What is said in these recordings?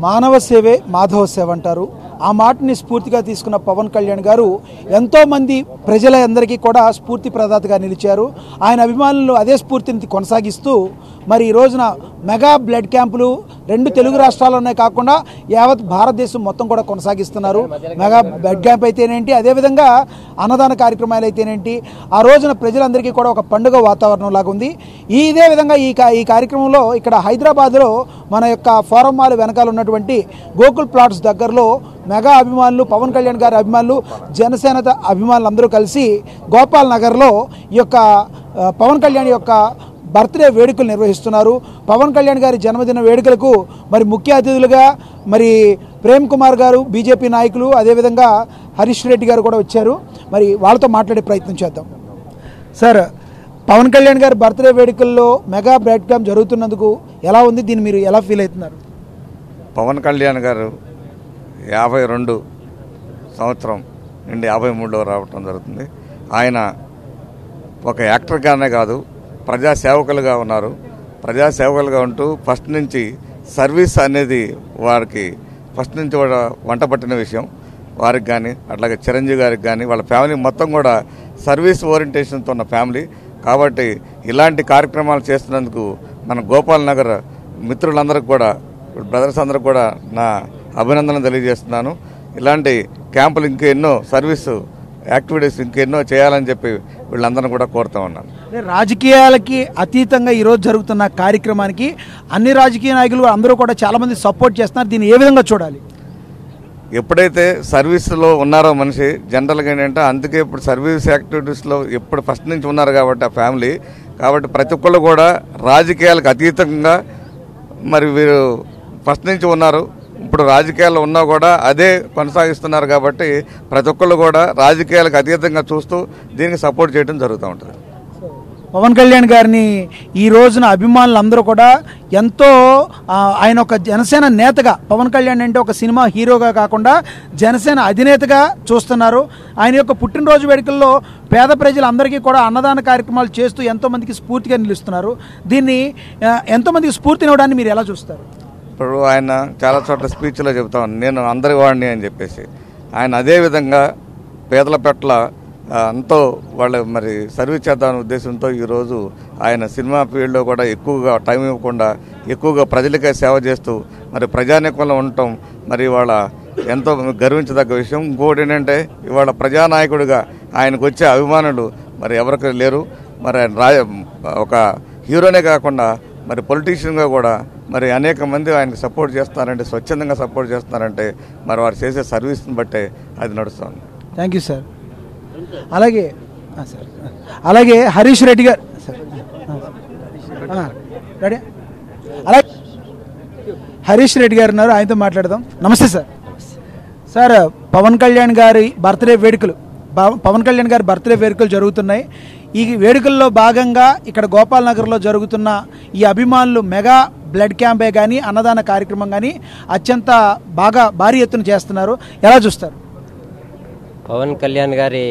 మానవ సేవే మాధవ సేవ అంటారు ఆ మాటని స్ఫూర్తిగా తీసుకున్న పవన్ కళ్యాణ్ గారు ఎంతోమంది ప్రజలందరికీ కూడా స్ఫూర్తి ప్రదాతగా నిలిచారు ఆయన అభిమానులు అదే స్ఫూర్తిని కొనసాగిస్తూ మరి ఈ రోజున మెగా బ్లడ్ క్యాంపులు రెండు తెలుగు రాష్ట్రాల్లోనే కాకుండా యావత్ భారతదేశం మొత్తం కూడా కొనసాగిస్తున్నారు మెగా బ్లడ్ క్యాంప్ అయితేనేంటి అదేవిధంగా అన్నదాన కార్యక్రమాలు అయితేనేంటి ఆ రోజున ప్రజలందరికీ కూడా ఒక పండుగ వాతావరణం లాగా ఉంది ఈ ఇదే విధంగా ఈ కా- ఈ కార్యక్రమంలో ఇక్కడ హైదరాబాద్లో మన యొక్క ఫోరం మాల్ వెనకాల ఉన్నటువంటి గోకుల్ ప్లాట్స్ దగ్గరలో మెగా అభిమానులు పవన్ కళ్యాణ్ గారి అభిమానులు జనసేన త- అభిమానులు అందరూ కలిసి గోపాల్ నగర్లో ఈ యొక్క ఆ, పవన్ కళ్యాణ్ యొక్క బర్త్డే వేడుకలు నిర్వహిస్తున్నారు పవన్ కళ్యాణ్ గారి జన్మదిన వేడుకలకు మరి ముఖ్య అతిథులుగా మరి ప్రేమ్ కుమార్ గారు బీజేపీ నాయకులు అదేవిధంగా హరీష్ రెడ్డి గారు కూడా వచ్చారు మరి వాళ్ళతో మాట్లాడే ప్రయత్నం చేద్దాం సార్ పవన్ కళ్యాణ్ గారి బర్త్డే వేడుకల్లో మెగా బ్లడ్ క్యాంప్ జరుగుతున్నందుకు ఎలా ఉంది దీన్ని మీరు ఎలా ఫీల్ అవుతున్నారు పవన్ కళ్యాణ్ గారు యాభై రెండు సంవత్సరం నుండి యాభై మూడులో రావటం జరుగుతుంది ఆయన ఒక యాక్టర్గానే కాదు ప్రజా సేవకులుగా ఉన్నారు ప్రజా సేవకులుగా ఉంటూ ఫస్ట్ నుంచి సర్వీస్ అనేది వారికి ఫస్ట్ నుంచి కూడా వంట పట్టిన విషయం వారికి కానీ అట్లాగే చిరంజీవి గారికి కానీ వాళ్ళ ఫ్యామిలీ మొత్తం కూడా సర్వీస్ ఓరియంటేషన్తో ఉన్న ఫ్యామిలీ కాబట్టి ఇలాంటి కార్యక్రమాలు చేస్తున్నందుకు మన గోపాల్ నగర్ మిత్రులందరికీ కూడా బ్రదర్స్ అందరికి కూడా నా అభినందనలు తెలియజేస్తున్నాను ఇలాంటి క్యాంపులు ఇంకెన్నో సర్వీసు యాక్టివిటీస్ ఇంకెన్నో చేయాలని చెప్పి వీళ్ళందరినీ కూడా కోరుతా ఉన్నాను అంటే రాజకీయాలకి అతీతంగా ఈరోజు జరుగుతున్న కార్యక్రమానికి అన్ని రాజకీయ నాయకులు అందరూ కూడా చాలామంది సపోర్ట్ చేస్తున్నారు దీన్ని ఏ విధంగా చూడాలి ఎప్పుడైతే సర్వీస్లో ఉన్నారో మనిషి జనరల్గా ఏంటంటే అందుకే ఇప్పుడు సర్వీస్ యాక్టివిటీస్లో ఎప్పుడు ఫస్ట్ నుంచి ఉన్నారు కాబట్టి ఆ ఫ్యామిలీ కాబట్టి ప్రతి ఒక్కళ్ళు కూడా రాజకీయాలకు అతీతంగా మరి వీరు ఫస్ట్ నుంచి ఉన్నారు ఇప్పుడు రాజకీయాల్లో ఉన్నా కూడా అదే కొనసాగిస్తున్నారు కాబట్టి ప్రతి ఒక్కళ్ళు కూడా రాజకీయాలకు అతీతంగా చూస్తూ దీనికి సపోర్ట్ చేయడం జరుగుతూ ఉంటుంది పవన్ కళ్యాణ్ గారిని ఈ రోజున అభిమానులు అందరూ కూడా ఎంతో ఆ, ఆయన ఒక జనసేన నేతగా పవన్ కళ్యాణ్ అంటే ఒక సినిమా హీరోగా కాకుండా జనసేన అధినేతగా చూస్తున్నారు ఆయన యొక్క పుట్టినరోజు వేడుకల్లో పేద ప్రజలందరికీ కూడా అన్నదాన కార్యక్రమాలు చేస్తూ ఎంతోమందికి స్ఫూర్తిగా నిలుస్తున్నారు దీన్ని ఆ, ఎంతోమందికి స్ఫూర్తినివ్వడాన్ని మీరు ఎలా చూస్తారు ఇప్పుడు ఆయన చాలా చోట్ల స్పీచ్లో చెబుతా ఉన్నాను నేను అందరి వాడిని అని చెప్పేసి ఆయన అదే విధంగా పేదల పట్ల ఆ, ఎంతో వాళ్ళ మరి సర్వీస్ చేద్దామనే ఉద్దేశంతో ఈరోజు ఆయన సినిమా ఫీల్డ్లో కూడా ఎక్కువగా టైం ఇవ్వకుండా ఎక్కువగా ప్రజలకే సేవ చేస్తూ మరి ప్రజానీకంలో ఉండటం మరి వాళ్ళ ఎంతో గర్వించదగ్గ విషయం ఇంకోటి ఏంటంటే ఇవాళ ప్రజానాయకుడిగా ఆయనకు వచ్చే అభిమానులు మరి ఎవరికి లేరు మరి ఆయన రా ఒక హీరోనే కాకుండా మరి పొలిటీషియన్గా కూడా మరి అనేక మంది ఆయనకు సపోర్ట్ చేస్తున్నారంటే స్వచ్ఛందంగా సపోర్ట్ చేస్తున్నారంటే మరి వారు చేసే సర్వీస్ని బట్టే అది నడుస్తుంది థ్యాంక్ యూ సార్ అలాగే ఆ, సార్ అలాగే హరీష్ రెడ్డి గారు సార్ ఆ, రెడీ అలాగే హరీష్ రెడ్డి గారు ఉన్నారు ఆయనతో మాట్లాడదాం నమస్తే సార్ సార్ పవన్ కళ్యాణ్ గారి బర్త్డే వేడుకలు పవ- పవన్ కళ్యాణ్ గారి బర్త్డే వేడుకలు జరుగుతున్నాయి ఈ వేడుకల్లో భాగంగా ఇక్కడ గోపాల్ నగర్లో జరుగుతున్న ఈ అభిమానులు మెగా బ్లడ్ క్యాంపే కానీ అన్నదాన కార్యక్రమం కానీ అత్యంత బాగా భారీ ఎత్తున చేస్తున్నారు ఎలా చూస్తారు పవన్ కళ్యాణ్ గారి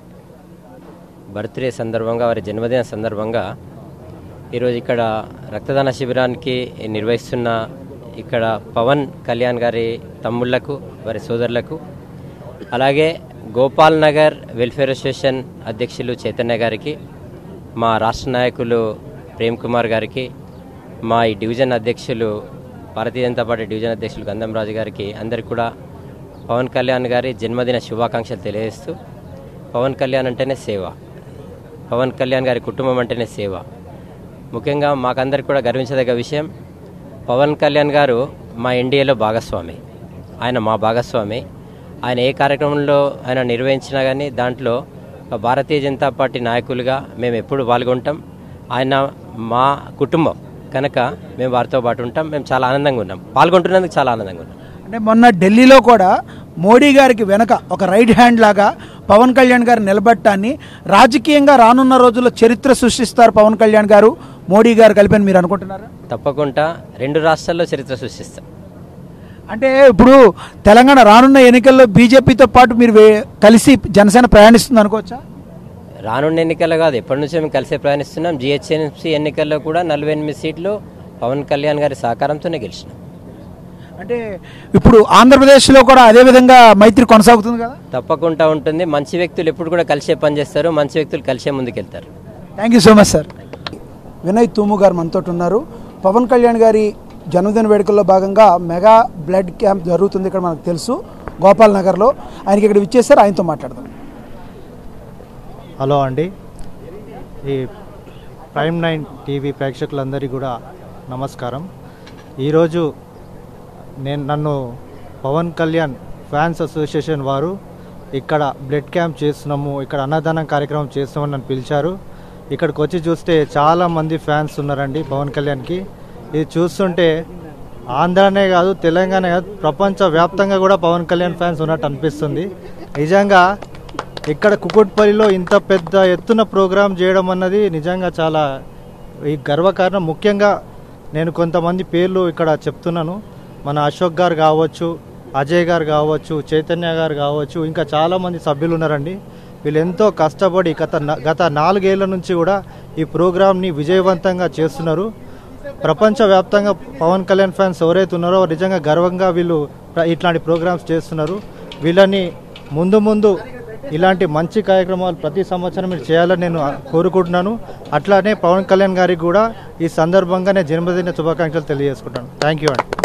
బర్త్డే సందర్భంగా వారి జన్మదిన సందర్భంగా ఈరోజు ఇక్కడ రక్తదాన శిబిరానికి నిర్వహిస్తున్న ఇక్కడ పవన్ కళ్యాణ్ గారి తమ్ముళ్లకు వారి సోదరులకు అలాగే గోపాల్ నగర్ వెల్ఫేర్ అసోసియేషన్ అధ్యక్షులు చైతన్య గారికి మా రాష్ట్ర నాయకులు ప్రేమ్ కుమార్ గారికి మా ఈ డివిజన్ అధ్యక్షులు భారతీయ జనతా పార్టీ డివిజన్ అధ్యక్షులు గంధం రాజు గారికి అందరికి కూడా పవన్ కళ్యాణ్ గారి జన్మదిన శుభాకాంక్షలు తెలియజేస్తూ పవన్ కళ్యాణ్ అంటేనే సేవ పవన్ కళ్యాణ్ గారి కుటుంబం అంటేనే సేవ ముఖ్యంగా మాకందరికి కూడా గర్వించదగ్గ విషయం పవన్ కళ్యాణ్ గారు మా ఎన్డీఏలో భాగస్వామి ఆయన మా భాగస్వామి ఆయన ఏ కార్యక్రమంలో ఆయన నిర్వహించినా కానీ దాంట్లో భారతీయ జనతా పార్టీ నాయకులుగా మేము ఎప్పుడు పాల్గొంటాం ఆయన మా కుటుంబం కనుక మేము వారితో పాటు ఉంటాం మేము చాలా ఆనందంగా ఉన్నాం పాల్గొంటున్నందుకు చాలా ఆనందంగా ఉన్నాం అంటే మొన్న ఢిల్లీలో కూడా మోడీ గారికి వెనక ఒక రైట్ హ్యాండ్ లాగా పవన్ కళ్యాణ్ గారు నిలబడటాన్ని రాజకీయంగా రానున్న రోజుల్లో చరిత్ర సృష్టిస్తారు పవన్ కళ్యాణ్ గారు మోడీ గారు కలిపని మీరు అనుకుంటున్నారా తప్పకుండా రెండు రాష్ట్రాల్లో చరిత్ర సృష్టిస్తాం అంటే ఇప్పుడు తెలంగాణ రానున్న ఎన్నికల్లో బీజేపీతో పాటు మీరు వే- కలిసి జనసేన ప్రయాణిస్తుంది అనుకోవచ్చా రానున్న ఎన్నికల్లో కాదు ఎప్పటి నుంచో మేము కలిసే ప్రయాణిస్తున్నాం జిహెచ్ఎంసీ ఎన్నికల్లో కూడా నలభై ఎనిమిది సీట్లు పవన్ కళ్యాణ్ గారి సహకారంతోనే గెలిచినాం అంటే ఇప్పుడు ఆంధ్రప్రదేశ్లో కూడా అదే విధంగా మైత్రి కొనసాగుతుంది కదా తప్పకుండా ఉంటుంది మంచి వ్యక్తులు ఎప్పుడు కూడా కలిసే పని చేస్తారు మంచి వ్యక్తులు కలిసే ముందుకెళ్తారు thank you so much sir Vinay Thumu garu మనతో ఉన్నారు పవన్ కళ్యాణ్ గారి జన్మదిన వేడుకల్లో భాగంగా మెగా బ్లడ్ క్యాంప్ జరుగుతుంది ఇక్కడ మనకు తెలుసు గోపాల్ నగర్లో ఆయనకి ఇక్కడ విచ్చేస్తారు ఆయనతో మాట్లాడదాం హలో అండి ఈ ప్రైమ్ నైన్ టీవీ ప్రేక్షకులందరికీ కూడా నమస్కారం ఈరోజు నేను నన్ను పవన్ కళ్యాణ్ ఫ్యాన్స్ అసోసియేషన్ వారు ఇక్కడ బ్లడ్ క్యాంప్ చేస్తున్నాము ఇక్కడ అన్నదానం కార్యక్రమం చేస్తున్నామని నన్ను పిలిచారు ఇక్కడికి వచ్చి చూస్తే చాలా మంది ఫ్యాన్స్ ఉన్నారండి పవన్ కళ్యాణ్కి ఇది చూస్తుంటే ఆంధ్రానే కాదు తెలంగాణ కాదు ప్రపంచ వ్యాప్తంగా కూడా పవన్ కళ్యాణ్ ఫ్యాన్స్ ఉన్నట్టు అనిపిస్తుంది నిజంగా ఇక్కడ కుకుట్పల్లిలో ఇంత పెద్ద ఎత్తున ప్రోగ్రాం చేయడం అన్నది నిజంగా చాలా ఈ గర్వకారణం ముఖ్యంగా నేను కొంతమంది పేర్లు ఇక్కడ చెప్తున్నాను మన అశోక్ గారు కావచ్చు అజయ్ గారు కావచ్చు చైతన్య గారు కావచ్చు ఇంకా చాలామంది సభ్యులు ఉన్నారండి వీళ్ళు ఎంతో కష్టపడి గత న- గత నాలుగేళ్ల నుంచి కూడా ఈ ప్రోగ్రామ్ని విజయవంతంగా చేస్తున్నారు ప్రపంచవ్యాప్తంగా పవన్ కళ్యాణ్ ఫ్యాన్స్ ఎవరైతే ఉన్నారో నిజంగా గర్వంగా వీళ్ళు ప్ర- ఇట్లాంటి ప్రోగ్రామ్స్ చేస్తున్నారు వీళ్ళని ముందు ముందు ఇలాంటి మంచి కార్యక్రమాలు ప్రతి సంవత్సరం మీరు చేయాలని నేను కోరుకుంటున్నాను అట్లానే పవన్ కళ్యాణ్ గారికి కూడా ఈ సందర్భంగా నేను జన్మదిన శుభాకాంక్షలు తెలియజేసుకుంటాను థ్యాంక్ యూ అండి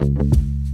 Thank